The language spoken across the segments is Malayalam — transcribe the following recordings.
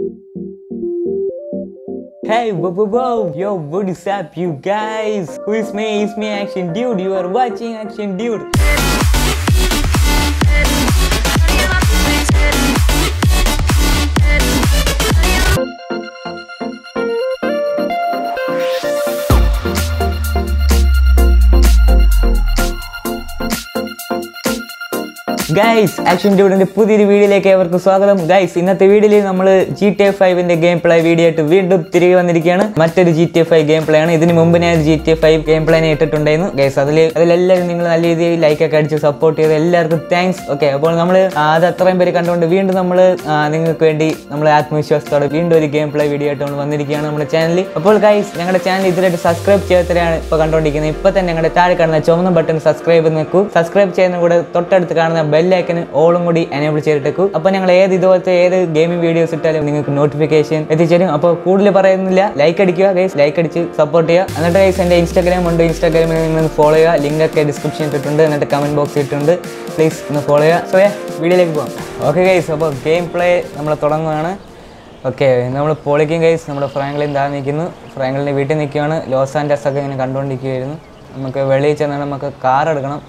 Hey, whoa, whoa, whoa, yo, what is up, you guys? Who is me? It's me, Action Dude. You are watching Action Dude. Guys action ഡ്യൂഡിന്റെ പുതിയൊരു വീഡിയോയിലേക്ക് ഏവർക്കും സ്വാഗതം ഗൈസ് ഇന്നത്തെ വീഡിയോയിൽ നമ്മൾ ജി ടി എഫ് ഫൈവിന്റെ ഗെയിം പ്ലേ വീഡിയോ ആയിട്ട് വീണ്ടും തിരികെ വന്നിരിക്കുകയാണ് മറ്റൊരു G T F five game play ആണ് ഇതിന് മുമ്പ് ഞാൻ G T F five game പ്ലേനെ ഇട്ടിട്ടുണ്ടായിരുന്നു ഗൈസ് അതിൽ അതിലെല്ലാവരും നിങ്ങൾ നല്ല രീതിയിൽ ലൈക്ക് ഒക്കെ അടിച്ച് സപ്പോർട്ട് ചെയ്ത് എല്ലാവർക്കും താങ്ക്സ് ഓക്കെ അപ്പോൾ നമ്മൾ അത് അത്രയും പേര് കണ്ടുകൊണ്ട് വീണ്ടും നമ്മൾ നിങ്ങൾക്ക് വേണ്ടി നമ്മൾ ആത്മവിശ്വാസത്തോടെ വീണ്ടും ഒരു ഗെയിം പ്ലേ വീഡിയോ ആയിട്ട് നമ്മൾ വന്നിരിക്കുകയാണ് നമ്മുടെ ചാനലിൽ അപ്പോൾ ഗൈസ് ഞങ്ങളുടെ ചാനൽ ഇതിലായിട്ട് സബ്സ്ക്രൈബ് ചെയ്യാത്തവരാണ് ഇപ്പോൾ കണ്ടുകൊണ്ടിരിക്കുന്നത് ഇപ്പോൾ തന്നെ ഞങ്ങളുടെ താഴെ കാണുന്ന ചുവന്ന ബട്ടൺ സബ്സ്ക്രൈബ് നിൽക്കൂ സബ്സ്ക്രൈബ് ചെയ്യുന്ന കൂടെ തൊട്ടടുത്ത് കാണുന്ന ബെല്ലൈക്കന് ഓളും കൂടി എനേബിൾ ചെയ്തിട്ടേക്കൂ അപ്പോൾ ഞങ്ങൾ ഏത് ഇതുപോലത്തെ ഏത് ഗെയിമിംഗ് വീഡിയോസ് ഇട്ടാലും നിങ്ങൾക്ക് നോട്ടിഫിക്കേഷൻ എത്തിച്ചേരും അപ്പോൾ കൂടുതൽ പറയുന്നില്ല ലൈക്ക് അടിക്കുക ഗൈസ് ലൈക്ക് അടിച്ച് സപ്പോർട്ട് ചെയ്യുക എന്നിട്ട് ഗൈസ് എൻ്റെ ഇൻസ്റ്റാഗ്രാം ഉണ്ട് ഇൻസ്റ്റാഗ്രാമിൽ നിങ്ങൾ ഫോളോ ചെയ്യുക ലിങ്ക് ഒക്കെ ഡിസ്ക്രിപ്ഷൻ ഇട്ടിട്ടുണ്ട് എന്നിട്ട് കമൻറ്റ് ബോക്സ് ഇട്ടിട്ടുണ്ട് പ്ലീസ് ഒന്ന് ഫോളോ ചെയ്യുക സോ വീഡിയോയിലേക്ക് പോകാം ഓക്കെ ഗൈസ് അപ്പോൾ ഗെയിം പ്ലേ നമ്മൾ തുടങ്ങുകയാണ് ഓക്കെ നമ്മൾ പൊളിക്കും ഗൈസ് നമ്മുടെ ഫ്രാങ്ക്ലിൻ താഴെ നിൽക്കുന്നു ഫ്രാങ്ക്ലിൻ്റെ വീട്ടിൽ നിൽക്കുകയാണ് ലോസ് ആൻഡസ് ഒക്കെ ഇങ്ങനെ കണ്ടുകൊണ്ടിരിക്കുകയായിരുന്നു നമുക്ക് വെളിയിൽ ചെന്നാൽ നമുക്ക് കാർ എടുക്കണം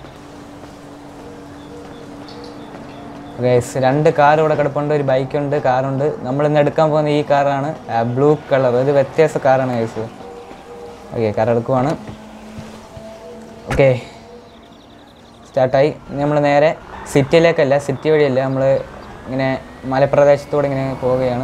ഗൈസ് രണ്ട് കാർ ഇവിടെ കിടപ്പുണ്ട് ഒരു ബൈക്കുണ്ട് കാറുണ്ട് നമ്മൾ ഇന്ന് എടുക്കാൻ പോകുന്ന ഈ കാറാണ് ബ്ലൂ കളർ ഒരു വ്യത്യാസ കാറാണ് ഗൈസ് ഓക്കെ കാർ എടുക്കുവാണ് ഓക്കെ സ്റ്റാർട്ടായി നമ്മൾ നേരെ സിറ്റിയിലേക്കല്ല സിറ്റി വഴിയല്ല നമ്മൾ ഇങ്ങനെ മലപ്രദേശത്തൂടെ ഇങ്ങനെ പോവുകയാണ്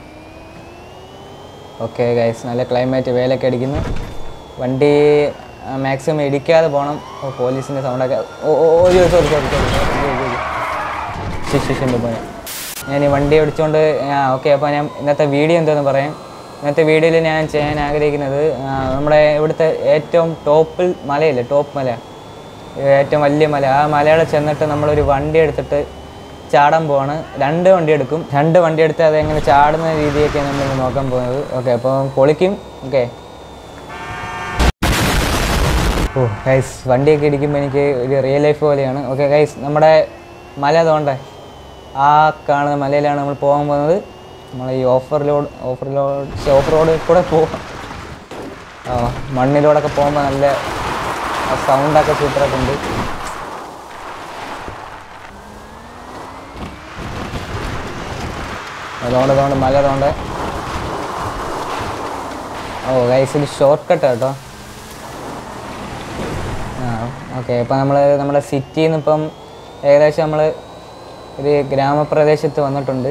ഓക്കെ ഗൈസ് നല്ല ക്ലൈമറ്റ് വേലൊക്കെ അടിക്കുന്നു വണ്ടി മാക്സിമം ഇടിക്കാതെ പോകണം ഓ പോലീസിൻ്റെ സൗണ്ടൊക്കെ ഓ ഓ സോറി സോറി സോറി സോറി ശിശിഷിൻ്റെ പോലെ ഞാൻ ഈ വണ്ടി ഓടിച്ചുകൊണ്ട് ആ ഓക്കെ അപ്പോൾ ഞാൻ ഇന്നത്തെ വീഡിയോ എന്താണെന്ന് പറയാം ഇന്നത്തെ വീഡിയോയിൽ ഞാൻ ചെയ്യാൻ ആഗ്രഹിക്കുന്നത് ആ, നമ്മുടെ ഇവിടുത്തെ ഏറ്റവും ടോപ്പിൽ മലയില്ലേ ടോപ്പ് മല ഏറ്റവും വലിയ മല ആ മലയുടെ ചെന്നിട്ട് നമ്മളൊരു വണ്ടി എടുത്തിട്ട് ചാടാൻ പോവാണ് രണ്ട് വണ്ടി എടുക്കും രണ്ട് വണ്ടി എടുത്ത് അത് എങ്ങനെ ചാടുന്ന രീതിയൊക്കെയാണ് നമ്മൾ നോക്കാൻ പോകുന്നത് ഓക്കെ അപ്പോൾ പൊളിക്കും ഓക്കെ ഓ ഗൈസ് വണ്ടിയൊക്കെ ഇടിക്കുമ്പോൾ എനിക്ക് ഒരു റിയൽ ലൈഫ് പോലെയാണ് ഓക്കെ ഗൈസ് നമ്മുടെ മല തോണ്ടേ ആ കാണുന്ന മലയിലാണ് നമ്മൾ പോകാൻ പോകുന്നത് നമ്മൾ ഈ offer load offer load off road കൂടെ പോകാം ആ മണ്ണിലൂടെയൊക്കെ പോകുമ്പോൾ നല്ല സൗണ്ടൊക്കെ സൂപ്പറൊക്കെ ഉണ്ട് അതുകൊണ്ട് അതുകൊണ്ട് മല അതുകൊണ്ട് ഓ ഗൈസ് ഇത് ഷോർട്ട് കട്ട് കേട്ടോ ആ ഓക്കെ ഇപ്പം നമ്മൾ നമ്മുടെ സിറ്റിയിൽ നിന്ന് ഇപ്പം ഏകദേശം നമ്മൾ ഒരു ഗ്രാമപ്രദേശത്ത് വന്നിട്ടുണ്ട്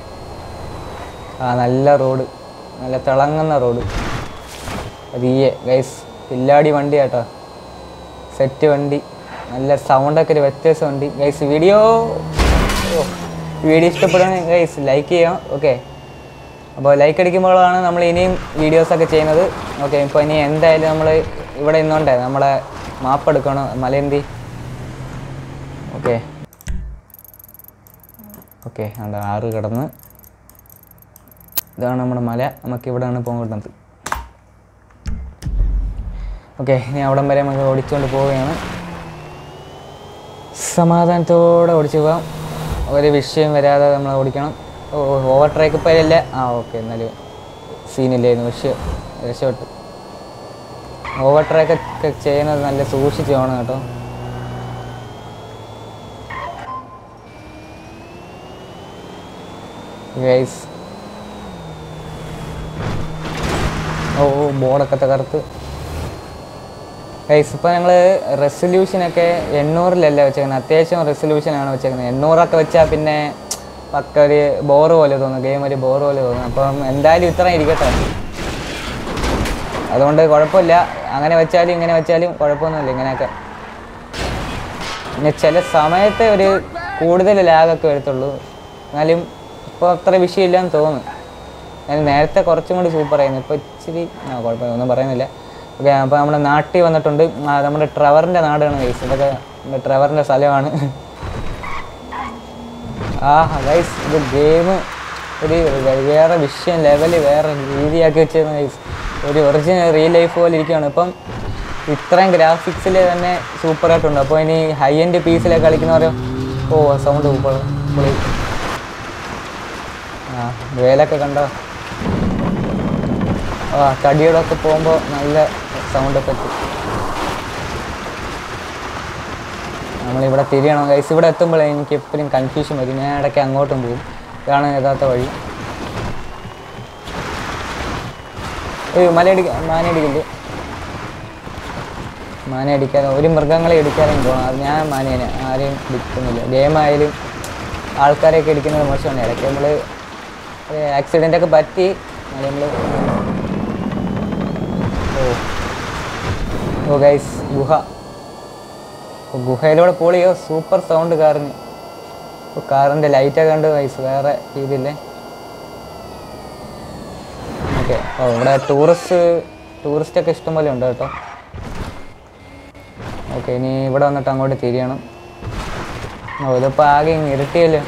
ആ നല്ല റോഡ് നല്ല തിളങ്ങുന്ന റോഡ് പതിയെ ഗൈസ് പില്ലാടി വണ്ടി കേട്ടോ സെറ്റ് വണ്ടി നല്ല സൗണ്ടൊക്കെ ഒരു വ്യത്യാസം വണ്ടി ഗൈസ് വീഡിയോ വീഡിയോ ഇഷ്ടപ്പെടുകയാണെങ്കിൽ ഗൈസ് ലൈക്ക് ചെയ്യാം ഓക്കെ അപ്പോൾ ലൈക്ക് അടിക്കുമ്പോഴാണ് നമ്മൾ ഇനിയും വീഡിയോസൊക്കെ ചെയ്യുന്നത് ഓക്കെ ഇപ്പോൾ ഇനി എന്തായാലും നമ്മൾ ഇവിടെ നിന്നോണ്ടേ നമ്മളെ മാപ്പ് എടുക്കണം മലയന്തി ഓക്കെ ഓക്കെ അവിടെ ആറ് കിടന്ന് ഇതാണ് നമ്മുടെ മല നമുക്ക് ഇവിടെയാണ് പോകുന്നത് ഓക്കെ ഇനി അവിടം വരെ നമുക്ക് ഓടിച്ചുകൊണ്ട് പോവുകയാണ് സമാധാനത്തോടെ ഓടിച്ചു പോകാം ഒരു വിഷയം വരാതെ നമ്മൾ ഓടിക്കണം ഓ ഓവർ ട്രേക്ക് ഇപ്പോൾ ഇല്ല ആ ഓക്കെ എന്നാലും സീനില്ലായിരുന്നു പക്ഷേ രക്ഷപ്പെട്ടു ഓവർ ട്രേക്ക് ഒക്കെ ചെയ്യുന്നത് നല്ല സൂക്ഷിച്ച് വേണം കേട്ടോ ഗൈസ് ഓ ഓ, ബോർഡൊക്കെ തകർത്ത് ഗൈസ് ഇപ്പോൾ ഞങ്ങൾ റെസൊല്യൂഷനൊക്കെ എണ്ണൂറിലല്ല വെച്ചേക്കുന്നത് അത്യാവശ്യം റെസൊല്യൂഷനാണ് വെച്ചേക്കുന്നത് എണ്ണൂറൊക്കെ വെച്ചാൽ പിന്നെ പക്ക ഒരു ബോറ് പോലെ തോന്നും ഗെയിം ഒരു ബോറ് പോലെ തോന്നും അപ്പം എന്തായാലും ഇത്രയും ഇരിക്കട്ടെ അതുകൊണ്ട് കുഴപ്പമില്ല അങ്ങനെ വെച്ചാലും ഇങ്ങനെ വെച്ചാലും കുഴപ്പമൊന്നുമില്ല ഇങ്ങനെയൊക്കെ പിന്നെ ചില സമയത്തെ ഒരു കൂടുതൽ ലാഗൊക്കെ വരത്തുള്ളൂ എന്നാലും ഇപ്പോൾ അത്ര വിഷയമില്ലാന്ന് തോന്നുന്നു ഞാൻ നേരത്തെ കുറച്ചും കൂടി സൂപ്പർ ആയിരുന്നു ഇപ്പോൾ ഇച്ചിരി ആ കുഴപ്പമില്ല ഒന്നും പറയുന്നില്ല ഓക്കെ അപ്പോൾ നമ്മുടെ നാട്ടിൽ വന്നിട്ടുണ്ട് ആ, നമ്മുടെ ട്രവറിൻ്റെ നാടാണ് ഗൈസ് ഇതൊക്കെ നമ്മുടെ ട്രവറിൻ്റെ സ്ഥലമാണ് ആ ഗൈസ് ഇത് ഗെയിം ഒരു വേറെ വിഷയം ലെവല് വേറെ രീതിയാക്കി വെച്ചിരുന്ന ഗൈസ് ഒരു ഒറിജിനൽ റിയൽ ലൈഫ് പോലെ ഇരിക്കുകയാണ് ഇപ്പം ഇത്രയും ഗ്രാഫിക്സിൽ തന്നെ സൂപ്പറായിട്ടുണ്ട് അപ്പോൾ ഇനി ഹൈ എൻഡ് പീസിലൊക്കെ കളിക്കുന്നവരോ ഓ സൗണ്ട് പൊളി ആ വേലൊക്കെ കണ്ടോ ആ തടിയോടൊക്കെ പോകുമ്പോൾ നല്ല സൗണ്ട് എഫക്റ്റ് നമ്മളിവിടെ തിരിയണം ഗൈസ് ഇവിടെ എത്തുമ്പോഴേ എനിക്ക് എപ്പോഴും കൺഫ്യൂഷൻ വരും ഞാൻ ഇടയ്ക്ക് അങ്ങോട്ടും പോകും ഇതാണ് യഥാർത്ഥ വഴി ഏയ് മലയടിക്ക മാനയടിക്കില്ല മാന അടിക്കാതെ ഒരു മൃഗങ്ങളെ ഇടിക്കാതെയും പോകണം അത് ഞാൻ മാനേനെ ആരെയും ഇടിക്കുന്നില്ല ഗെയിമായാലും ആൾക്കാരെയൊക്കെ ഇടിക്കുന്നത് മോശമാണ് ഇടയ്ക്ക് നമ്മൾ ആക്സിഡൻ്റ് ഒക്കെ പറ്റി നമ്മൾ ഓ ഓ ഗൈസ് ഗുഹ ഓ, ഗുഹയിലൂടെ പോളിയോ സൂപ്പർ സൗണ്ട് കാറിന് ഇപ്പോൾ കാറിൻ്റെ ലൈറ്റൊക്കെ കണ്ട് ഗൈസ് വേറെ രീതിയില്ലേ ഓക്കെ ഓ ഇവിടെ ടൂറിസ്റ്റ് ടൂറിസ്റ്റ് ഒക്കെ ഇഷ്ടംപോലെ ഉണ്ട് കേട്ടോ ഓക്കെ ഇനി ഇവിടെ വന്നിട്ട് അങ്ങോട്ട് തിരിയണം ഓ ഇതിപ്പോൾ ആകെ ഇങ്ങ് ഇരുട്ടിയല്ലോ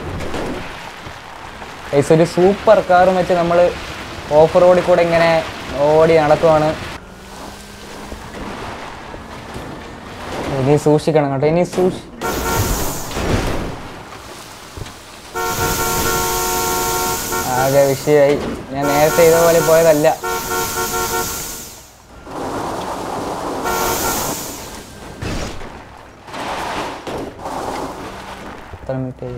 ഗൈസ് ഒരു സൂപ്പർ കാറും വെച്ച് നമ്മൾ ഓഫ് റോഡിൽ കൂടെ ഇങ്ങനെ ഓടി നടക്കുവാണ് ഇനി സൂക്ഷിക്കണം കേട്ടോ ഇനി സൂക്ഷി ആകെ വിഷയമായി ഞാൻ നേരത്തെ ഇതേപോലെ പോയതല്ല എത്ര മിനിറ്റ്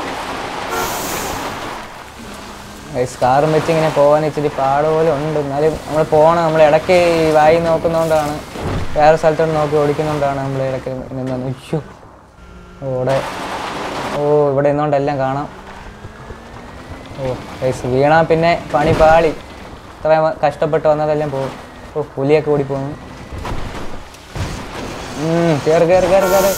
ഗൈസ് കാറും വെച്ച് ഇങ്ങനെ പോകാൻ ഇച്ചിരി പാട് പോലെ ഉണ്ട് എന്നാലും നമ്മൾ പോകണം നമ്മൾ ഇടയ്ക്ക് ഈ വായി നോക്കുന്നതുകൊണ്ടാണ് വേറെ സ്ഥലത്തോട്ട് നോക്കി ഓടിക്കുന്നതുകൊണ്ടാണ് നമ്മൾ ഇടയ്ക്ക് നിന്ന് ഉയ്യോ ഇവിടെ ഓ ഇവിടെ നിന്നുകൊണ്ടെല്ലാം കാണാം ഓ ഗൈസ് വീണാ പിന്നെ പണി പാളി ഇത്ര കഷ്ടപ്പെട്ട് വന്നതെല്ലാം പോകും ഓ പുലിയൊക്കെ ഓടി പോകുന്നു കയറി കയറി കയറി കയറി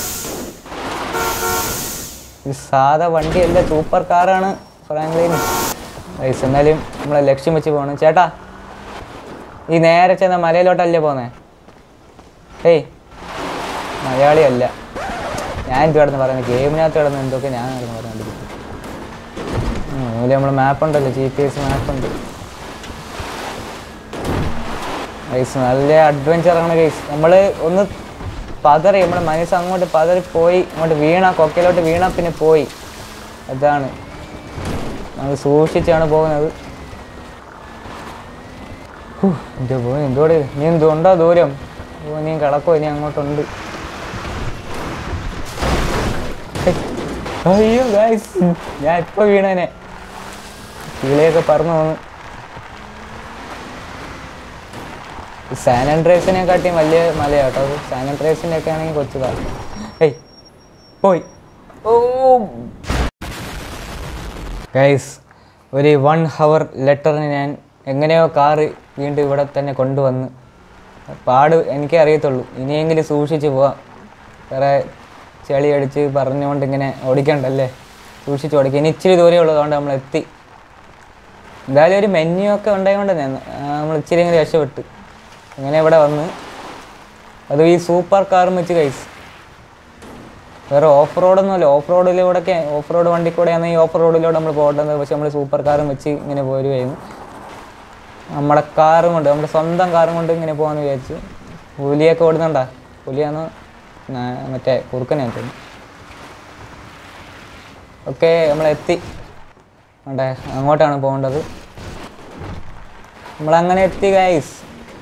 ഇത് സാധാ വണ്ടിയല്ല സൂപ്പർ കാറാണ് ഫ്രാങ്ക്ലിൻ ഗൈസ് എന്നാലും നമ്മളെ ലക്ഷ്യം വെച്ച് പോകണം ചേട്ടാ ഈ നേരെ ചെന്ന മലയിലോട്ടല്ലേ പോന്നേ ഏയ് മലയാളിയല്ല ഞാൻ എന്ത് കിടന്ന് പറയുന്നത് ഗെയിമിനകത്ത് കിടന്ന് എന്തൊക്കെ ഞാൻ കിടന്ന് പറഞ്ഞുകൊണ്ടിരിക്കും അതുപോലെ നമ്മൾ മാപ്പ് ഉണ്ടല്ലോ ജി പി എസ് മാപ്പ് ഉണ്ട് ഗൈസ് നല്ല അഡ്വഞ്ചറാണ് ഗൈസ് നമ്മൾ ഒന്ന് പതറി നമ്മുടെ മനസ്സ് അങ്ങോട്ട് പതറി പോയി അങ്ങോട്ട് വീണ കൊക്കയിലോട്ട് വീണ പിന്നെ പോയി അതാണ് നമ്മൾ സൂക്ഷിച്ചാണ് പോകുന്നത് ഹൂ, എൻ്റെ പോയി എന്തോടെ നീ എന്തുണ്ടോ ദൂരം ഓ നീ കിടക്കോ ഇനി അങ്ങോട്ടുണ്ട് ഹേയ്, അയ്യോ ഗായ്സ് ഞാൻ ഇപ്പൊ വീണേനെ കിളിയൊക്കെ പറന്നു പോന്നു സാൻ ആൻഡ്രേസിനെ കാട്ടിയും വലിയ മലയാട്ടോ അത് സാൻ ആൻഡ്രേസിൻ്റെ ഒക്കെ ആണെങ്കിൽ കൊച്ചുതാ ഏയ് പോയി ഓ ഗൈസ് ഒരു വൺ ഹവർ ലെറ്ററിന് ഞാൻ എങ്ങനെയോ കാറ് വീണ്ടും ഇവിടെ തന്നെ കൊണ്ടുവന്ന് പാട് എനിക്കേ അറിയത്തുള്ളൂ ഇനിയെങ്കിലും സൂക്ഷിച്ച് പോവാം വേറെ ചെളി അടിച്ച് പറഞ്ഞുകൊണ്ട് ഇങ്ങനെ ഓടിക്കണ്ടല്ലേ സൂക്ഷിച്ച് ഓടിക്കുക ഇനി ഇച്ചിരി ദൂരമേ ഉള്ളൂ അതുകൊണ്ട് നമ്മൾ എത്തി എന്തായാലും ഒരു മെനു ഒക്കെ ഉണ്ടായതുകൊണ്ട് ഞാൻ നമ്മൾ ഇച്ചിരി ഇങ്ങനെ രക്ഷപ്പെട്ട് അങ്ങനെ ഇവിടെ വന്ന് അത് ഈ സൂപ്പർ കാറും വെച്ച് കൈസ് വേറെ ഓഫ് റോഡൊന്നുമല്ല ഓഫ് റോഡിലൂടെയൊക്കെ ഓഫ് റോഡ് വണ്ടി കൂടെയാണ് ഈ ഓഫ് റോഡിലൂടെ നമ്മൾ പോകേണ്ടത് പക്ഷെ നമ്മൾ സൂപ്പർ കാറും വെച്ച് ഇങ്ങനെ പോരുമായിരുന്നു നമ്മുടെ കാറും കൊണ്ട് നമ്മുടെ സ്വന്തം കാറും കൊണ്ട് ഇങ്ങനെ പോകാമെന്ന് വിചാരിച്ചു പുലിയൊക്കെ ഓടുന്നുണ്ടാ പുലിയാന്ന് നാ- മറ്റേ കുറുക്കനെ തോന്നുന്നു ഓക്കെ നമ്മളെത്തി അവിടെ അങ്ങോട്ടാണ് പോകേണ്ടത് നമ്മളങ്ങനെ എത്തി ഗൈസ്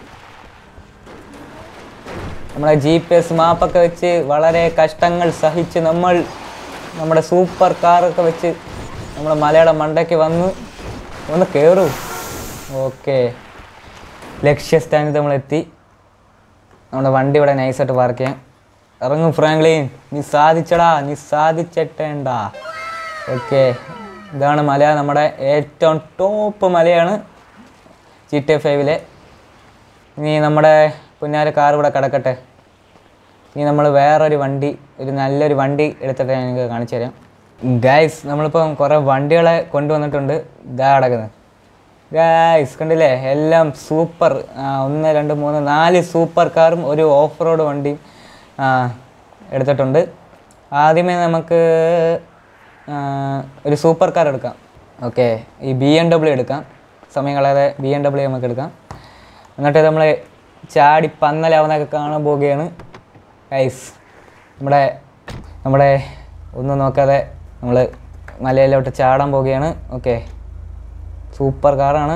നമ്മളെ ജി പി എസ് മാപ്പൊക്കെ വെച്ച് വളരെ കഷ്ടങ്ങൾ സഹിച്ച് നമ്മൾ നമ്മുടെ സൂപ്പർ കാറൊക്കെ വെച്ച് നമ്മുടെ മലയുടെ മണ്ടയ്ക്ക് വന്ന് ഒന്ന് കയറൂ ഓക്കെ ലക്ഷ്യസ്ഥാനത്ത് നമ്മളെത്തി നമ്മുടെ വണ്ടി ഇവിടെ നൈസായിട്ട് പാർക്ക് ചെയ്യാം ഇറങ്ങും ഫ്രാങ്ക്ലിൻ നീ സാധിച്ചടാ നീ സാധിച്ചിട്ടേണ്ട ഓക്കെ ഇതാണ് മല നമ്മുടെ ഏറ്റവും ടോപ്പ് മലയാണ് ജി ടി ഫൈവിലെ ഇനി നമ്മുടെ പുന്നാര കാർ ഇവിടെ കിടക്കട്ടെ ഇനി നമ്മൾ വേറൊരു വണ്ടി ഒരു നല്ലൊരു വണ്ടി എടുത്തിട്ട് ഞാൻ നിങ്ങൾക്ക് കാണിച്ചു തരാം ഗായ്സ് നമ്മളിപ്പം കുറേ വണ്ടികളെ കൊണ്ടുവന്നിട്ടുണ്ട് ഇതാ കിടക്കുന്നത് ഗായ്സ് കണ്ടില്ലേ എല്ലാം സൂപ്പർ ഒന്ന് രണ്ട് മൂന്ന് നാല് സൂപ്പർ കാറും ഒരു ഓഫ് റോഡ് വണ്ടിയും ആ, എടുത്തിട്ടുണ്ട് ആദ്യമേ നമുക്ക് ആ, ഒരു സൂപ്പർ കാർ എടുക്കാം ഓക്കെ ഈ ബി എം ഡബ്ല്യു എടുക്കാം സമയം കളയാതെ ബി എം ഡബ്ല്യു നമുക്ക് എടുക്കാം എന്നിട്ട് നമ്മൾ ചാടി പന്നലാവുന്നതൊക്കെ കാണാൻ പോവുകയാണ് ഗൈസ് നമ്മുടെ നമ്മുടെ ഒന്നും നോക്കാതെ നമ്മൾ മലയിലോട്ട് ചാടാൻ പോവുകയാണ് ഓക്കെ സൂപ്പർ കാറാണ്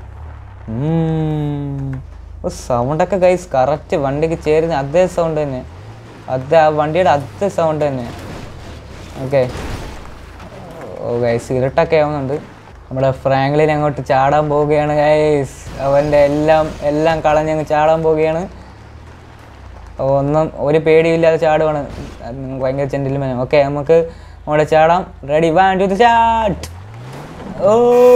സൗണ്ടൊക്കെ ഗൈസ് കറക്റ്റ് വണ്ടിക്ക് ചേരുന്ന അതേ സൗണ്ട് തന്നെ അതേ ആ വണ്ടിയുടെ അതേ സൗണ്ട് തന്നെ ഓക്കെ ഓ ഗൈസ് ഇരുട്ടൊക്കെ ആവുന്നുണ്ട് നമ്മുടെ ഫ്രാങ്ക്ലിൻ അങ്ങോട്ട് ചാടാൻ പോവുകയാണ് ഗൈസ് അവൻ്റെ എല്ലാം എല്ലാം കളഞ്ഞങ്ങ് ചാടാൻ പോവുകയാണ് ഒന്നും ഒരു പേടിയില്ലാതെ ചാടുവാണ് അത് നിങ്ങൾക്ക് ഭയങ്കര ചെന്റിൽമാൻ ഓക്കെ നമുക്ക് അവിടെ ചാടാം റെഡി വൺ ടു ചാട്ട് ഓ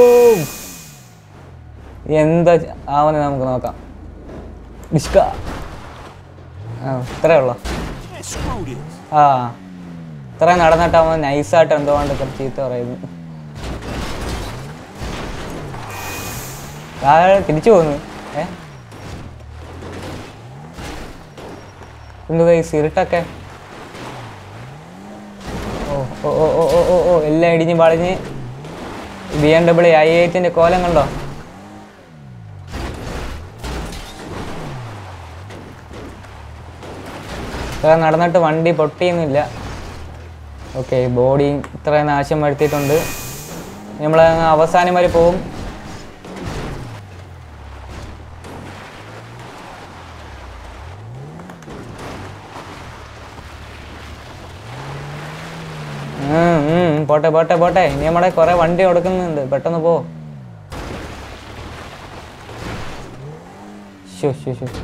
എന്താ ആവുന്നത് നമുക്ക് നോക്കാം ഇഷ്ക ആ ഇത്രേ ഉള്ളൂ Man, screw this. ആ ഇത്ര നടന്നിട്ടാവുമ്പോൾ നൈസായിട്ട് എന്തോ കൊണ്ട് കുറച്ച് ചീത്ത പറയുന്നു ആ തിരിച്ചു പോന്നു ഏ എന്ത് കൈസ് ഇരുട്ടൊക്കെ ഓ ഓ ഓ ഓ ഓ ഓ ഓ എല്ലാം ഇടിഞ്ഞ് വളഞ്ഞ് ബി എം ഡബ്ല്യു ഐ എയ്റ്റിൻ്റെ കോലം കണ്ടോ ഇത്ര നടന്നിട്ട് വണ്ടി പൊട്ടിയൊന്നുമില്ല ഓക്കെ ബോഡി ഇത്ര നാശം വരുത്തിയിട്ടുണ്ട് നമ്മൾ അവസാനം വരെ പോവും ഉം, ഉം, പോട്ടെ പോട്ടെ പോട്ടെ ഇനി നമ്മുടെ കുറെ വണ്ടി കൊടുക്കുന്നുണ്ട് പെട്ടെന്ന് പോ ശോ ശോ ശോ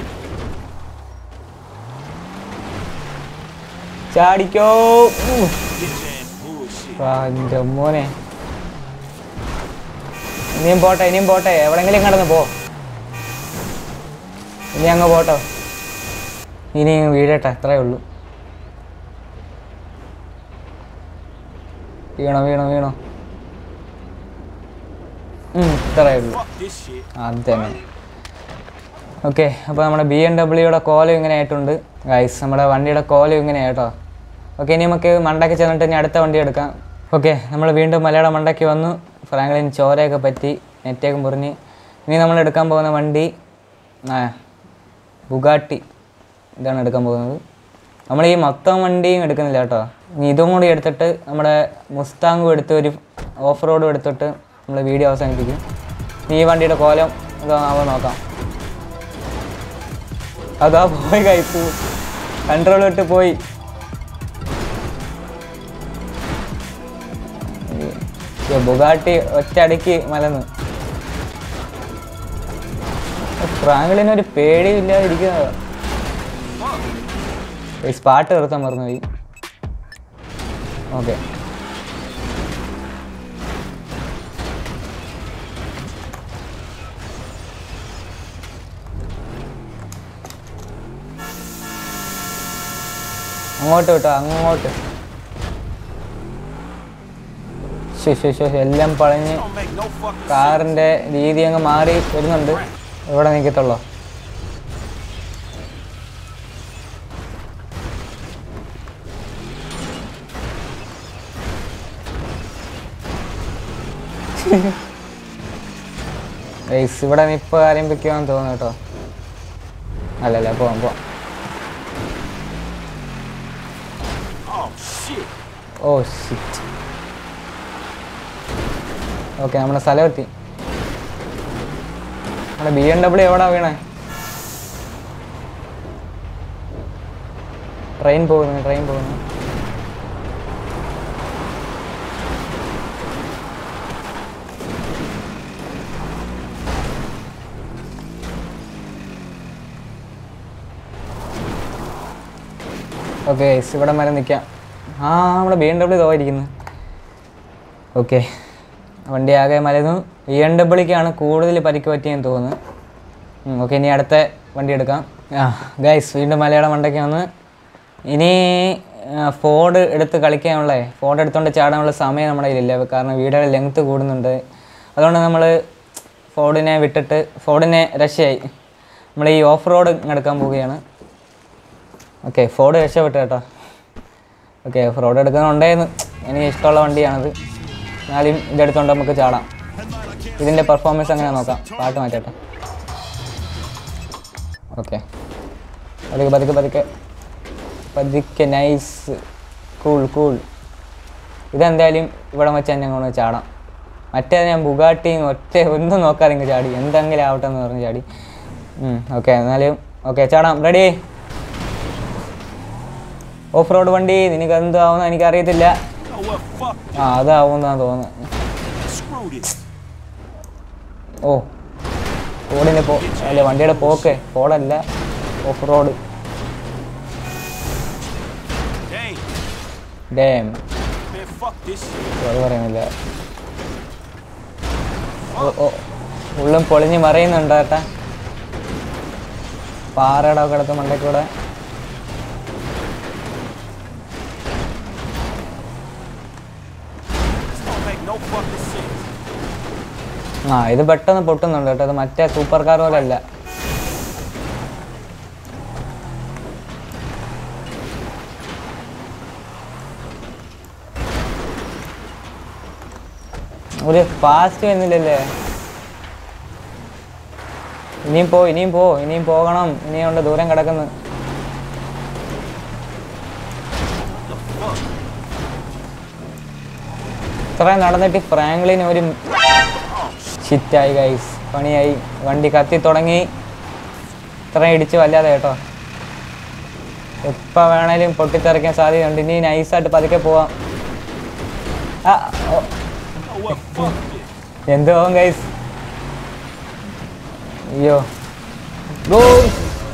ചാടിക്കോ ഉം. Bitch ass bullshit. ആ, എൻ്റെ മോനെ ഇനിയും പോട്ടെ ഇനിയും പോട്ടെ എവിടെങ്കിലും കടന്ന് പോ ഇനി അങ്ങ് പോട്ടോ ഇനി അങ്ങ് വീഴട്ടെ അത്രേ ഉള്ളൂ വീണോ വീണോ വീണോ ഉം, ഇത്രേ ഉള്ളൂ Fuck this shit. അത് തന്നെ ഓക്കെ അപ്പോൾ നമ്മുടെ ബി എം ഡബ്ല്യൂയുടെ കോലം ഇങ്ങനെ ആയിട്ടുണ്ട് ഗൈസ് നമ്മുടെ വണ്ടിയുടെ കോലം ഇങ്ങനെ കേട്ടോ ഓക്കെ ഇനി നമുക്ക് മണ്ടയ്ക്ക് ചെന്നിട്ട് ഇനി അടുത്ത വണ്ടി എടുക്കാം ഓക്കെ നമ്മൾ വീണ്ടും മലയാളം മണ്ടയ്ക്ക് വന്നു ഫ്രാങ്ക്ലിൻ ചോരയൊക്കെ പറ്റി നെറ്റൊക്കെ മുറിഞ്ഞ് ഇനി നമ്മൾ എടുക്കാൻ പോകുന്ന വണ്ടി ആ ബുഗാട്ടി ഇതാണ് എടുക്കാൻ പോകുന്നത് നമ്മൾ ഈ മൊത്തം വണ്ടിയും എടുക്കുന്നില്ല കേട്ടോ ഇനി ഇതും കൂടി എടുത്തിട്ട് നമ്മുടെ മുസ്താങ്ങും എടുത്ത് ഒരു ഓഫ് റോഡും എടുത്തിട്ട് നമ്മൾ വീഡിയോ അവസാനിപ്പിക്കും ഇനി ഈ വണ്ടിയുടെ കോലം ഇതാവുമ്പോൾ നോക്കാം അതാ പോയി കഴിച്ചു കൺട്രോൾ വിട്ട് പോയി ഈ ബുഗാട്ടി ഒറ്റയടിക്ക് മലന്ന് ഫ്രാങ്ക്ലിന് ഒരു പേടിയില്ലാതിരിക്കുന്നത് പാട്ട് നിർത്താൻ മറന്നുപോയി ഓക്കെ അങ്ങോട്ട് വിട്ടോ അങ്ങോട്ട് ശോ, ശോ, ശോ, എല്ലാം പളഞ്ഞ് Don't make no fucking കാറിന്റെ രീതി അങ്ങ് മാറി വരുന്നുണ്ട് ഇവിടെ നിൽക്കത്തുള്ളോ ഗൈസ് ഇവിടെ ഇപ്പൊ ആരംഭിക്കുവാന്ന് തോന്നുന്നു കേട്ടോ അല്ലല്ല പോവാം പോവാം Oh shit. Oh shit okay നമ്മുടെ സ്ഥലം എത്തി നമ്മുടെ ബി എം ഡബ്ല്യു എവിടാ വീണേ ട്രെയിൻ പോകുന്നു ട്രെയിൻ പോകുന്നു ഓക്കെ ഇവിടെ വരെ നിൽക്കാം ആ നമ്മുടെ ബി എം ഡബ്ല്യു തോന്നിയിരിക്കുന്നു ഓക്കെ വണ്ടി ആകെ മലന്നു ബി എം ഡബ്ല്യൂക്കാണ് കൂടുതൽ പരിക്ക് പറ്റിയെന്ന് തോന്നുന്നു ഓക്കെ ഇനി അടുത്ത വണ്ടി എടുക്കാം ആ ഗൈസ് വീണ്ടും മലയാളം വണ്ടയ്ക്ക് വന്ന് ഇനി ഫോർഡ് എടുത്ത് കളിക്കാനുള്ള ഫോർഡ് എടുത്തുകൊണ്ട് ചാടാനുള്ള സമയം നമ്മുടെ കയ്യിലില്ല കാരണം വീഡിയോയുടെ ലെങ്ത്ത് കൂടുന്നുണ്ട് അതുകൊണ്ട് നമ്മൾ ഫോർഡിനെ വിട്ടിട്ട് ഫോർഡിനെ രക്ഷയായി നമ്മൾ ഈ ഓഫ് റോഡ് എടുക്കാൻ പോവുകയാണ് ഓക്കെ ഫോർഡ് രക്ഷപ്പെട്ടു കേട്ടോ ഓക്കെ ഓഫ് റോഡ് എടുക്കുന്നുണ്ടായിരുന്നു എനിക്ക് ഇഷ്ടമുള്ള വണ്ടിയാണത് എന്നാലും ഇതെടുത്തോണ്ട് നമുക്ക് ചാടാം ഇതിൻ്റെ പെർഫോമൻസ് അങ്ങനെ നോക്കാം പാട്ട് മാറ്റട്ടെ ഓക്കെ പതുക്കെ പതുക്കെ പതുക്കെ പതുക്കെ നൈസ് കൂൾ കൂൾ ഇതെന്തായാലും ഇവിടെ വെച്ച് തന്നെ അങ്ങോട്ട് ചാടാം മറ്റേ ഞാൻ ബുഗാട്ടിയും ഒറ്റ ഒന്നും നോക്കാതെ ഇങ്ങ് ചാടി എന്തെങ്കിലും ആവട്ടെ എന്ന് പറഞ്ഞ് ചാടി ഓക്കെ എന്നാലും ഓക്കെ ചാടാം റെഡി ഓഫ് റോഡ് വണ്ടി നിനക്ക് എന്താവുന്ന എനിക്കറിയത്തില്ല You know what? Fuck. ആ അതാവുന്നാന്ന് തോന്നുന്നു Screw this. ഓ റോഡിൻ്റെ പോ അല്ല വണ്ടിയുടെ പോക്ക് പോടല്ല off road Dang. Damn Man, fuck this shit. അത് പറയുന്നില്ല ഓ ഓ ഉള്ളും പൊളിഞ്ഞ് മറിയുന്നുണ്ട് കേട്ടാ പാറയുടെ ഒക്കെ അടുത്ത് മണ്ടയ്ക്കൂടെ This don't make no fucking sense. ആ ഇത് പെട്ടെന്ന് പൊട്ടുന്നുണ്ട് കേട്ടോ ഇത് മറ്റേ സൂപ്പർ കാർ പോലെ അല്ല ഒരു ഫാസ്റ്റ് വരുന്നില്ലല്ലേ ഇനിയും പോ ഇനിയും പോ ഇനിയും പോകണം ഇനിയും ഉണ്ട് ദൂരം കിടക്കുന്നു ഇത്രയും നടന്നിട്ട് ഫ്രാങ്ക്ലിന് ഒരു ഷിറ്റായി ഗൈസ് പണിയായി വണ്ടി കത്തി തുടങ്ങി ഇത്രയും ഇടിച്ച് വല്ലാതെ കേട്ടോ എപ്പോൾ വേണേലും പൊട്ടിത്തെറിക്കാൻ സാധ്യതയുണ്ട് ഇനി നൈസായിട്ട് പതുക്കെ പോവാം ആ ഓ, You know what? Fuck this. എന്ത് പോവാം ഗൈസ് അയ്യോ ഗോസ്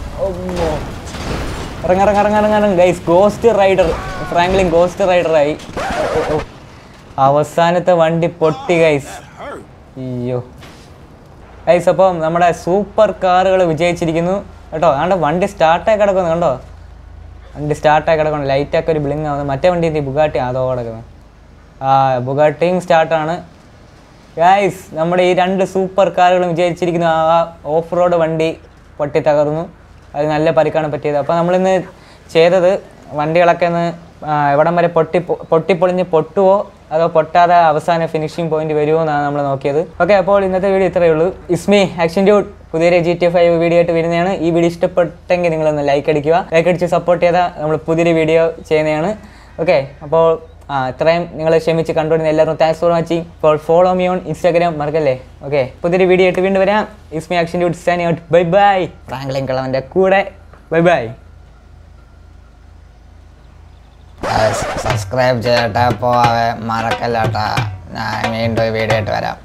ഇറങ്ങിറങ്ങിറങ്ങിറങ്ങാൻ guys ghost rider Franklin ghost റൈഡറായി അവസാനത്തെ വണ്ടി പൊട്ടി ഗൈസ് Hurt. അയ്യോ ഗൈസ് അപ്പം നമ്മുടെ സൂപ്പർ കാറുകൾ വിജയിച്ചിരിക്കുന്നു കേട്ടോ ആണ്ട് വണ്ടി സ്റ്റാർട്ടായി കിടക്കുന്നു കണ്ടോ വണ്ടി സ്റ്റാർട്ടായി കിടക്കണം ലൈറ്റൊക്കെ ഒരു ബ്ലിങ് ആവുന്നത് മറ്റേ വണ്ടി എന്ത് ബുഗാട്ടി അതോ കിടക്കുന്നത് ആ ബുഗാട്ടിയും സ്റ്റാർട്ടാണ് ഗൈസ് നമ്മുടെ ഈ രണ്ട് സൂപ്പർ കാറുകളും വിജയിച്ചിരിക്കുന്നു ആ ഓഫ് റോഡ് വണ്ടി പൊട്ടി തകർന്നു അത് നല്ല പരിക്കാണ് പറ്റിയത് അപ്പോൾ നമ്മളിന്ന് ചെയ്തത് വണ്ടികളൊക്കെ ഒന്ന് ആ, എവിടം വരെ പൊട്ടി പൊട്ടിപ്പൊളിഞ്ഞ് പൊട്ടുവോ അതോ പൊട്ടാതെ അവസാന ഫിനിഷിംഗ് പോയിന്റ് വരുമോ എന്നാണ് നമ്മൾ നോക്കിയത് ഓക്കെ അപ്പോൾ ഇന്നത്തെ വീഡിയോ ഇത്രയേ ഉള്ളൂ ഇസ്മി ആക്ഷൻ ഡ്യൂട്ട് പുതിയൊരു ജി ടി ഫൈവ് വീഡിയോ ആയിട്ട് വരുന്നതാണ് ഈ വീഡിയോ ഇഷ്ടപ്പെട്ടെങ്കിൽ നിങ്ങളൊന്ന് ലൈക്ക് അടിക്കുക ലൈക്ക് അടിച്ച് സപ്പോർട്ട് ചെയ്താൽ നമ്മൾ പുതിയൊരു വീഡിയോ ചെയ്യുന്നതാണ് ഓക്കെ അപ്പോൾ ആ ഇത്രയും നിങ്ങൾ ക്ഷമിച്ച് കണ്ടുകൊണ്ടിരുന്ന എല്ലാവരും താങ്ക്സ് ഫോർ വാച്ചിങ് ഇപ്പോൾ ഫോളോ മീ ഓൺ ഇൻസ്റ്റാഗ്രാം മറക്കല്ലേ ഓക്കെ പുതിയൊരു വീഡിയോ ആയിട്ട് വീണ്ടും വരാം it's me action dude signing out bye bye Franklin കളവൻ്റെ കൂടെ ബൈ ബൈ സബ്സ്ക്രൈബ് ചെയ്യട്ടെ പോവാതെ മറക്കല്ലേട്ടാ ഞാൻ വീണ്ടും വീഡിയോ ആയിട്ട് വരാം